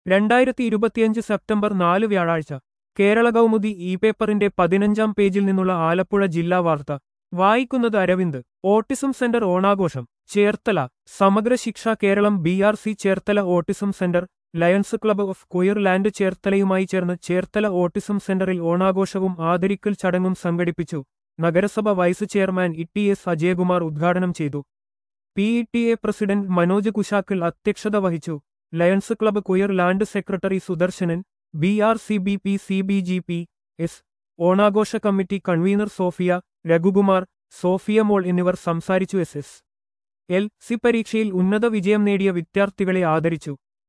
രണ്ടായിരത്തി ഇരുപത്തിയഞ്ച് സെപ്റ്റംബർ നാല് വ്യാഴാഴ്ച കേരള കൗമുദി ഇ പേപ്പറിന്റെ പതിനഞ്ചാം പേജിൽ നിന്നുള്ള ആലപ്പുഴ ജില്ലാ വാർത്ത വായിക്കുന്നത് അരവിന്ദ് ഓട്ടിസം സെന്റർ ഓണാഘോഷം Cherthala Samagra Shiksha Keralam B R C Cherthala autism centre lions club of Coirland ചേർത്തലയുമായി ചേർന്ന് ചേർത്തല ഓട്ടിസം സെന്ററിൽ ഓണാഘോഷവും ആദരിക്കൽ ചടങ്ങും സംഘടിപ്പിച്ചു നഗരസഭ vice chairman E T S Ajayakumar ഉദ്ഘാടനം ചെയ്തു P E T A president Manoj കുശാക്കിൽ അധ്യക്ഷത വഹിച്ചു lions club coir land secretary Sudarsanan B R C B P C B G P S ഓണാഘോഷ committee convener Sophia Raghukumar Sophia മോൾ എന്നിവർ സംസാരിച്ചു എസ് എസ് എൽ സി പരീക്ഷയിൽ ഉന്നത വിജയം നേടിയ വിദ്യാർത്ഥികളെ ആദരിച്ചു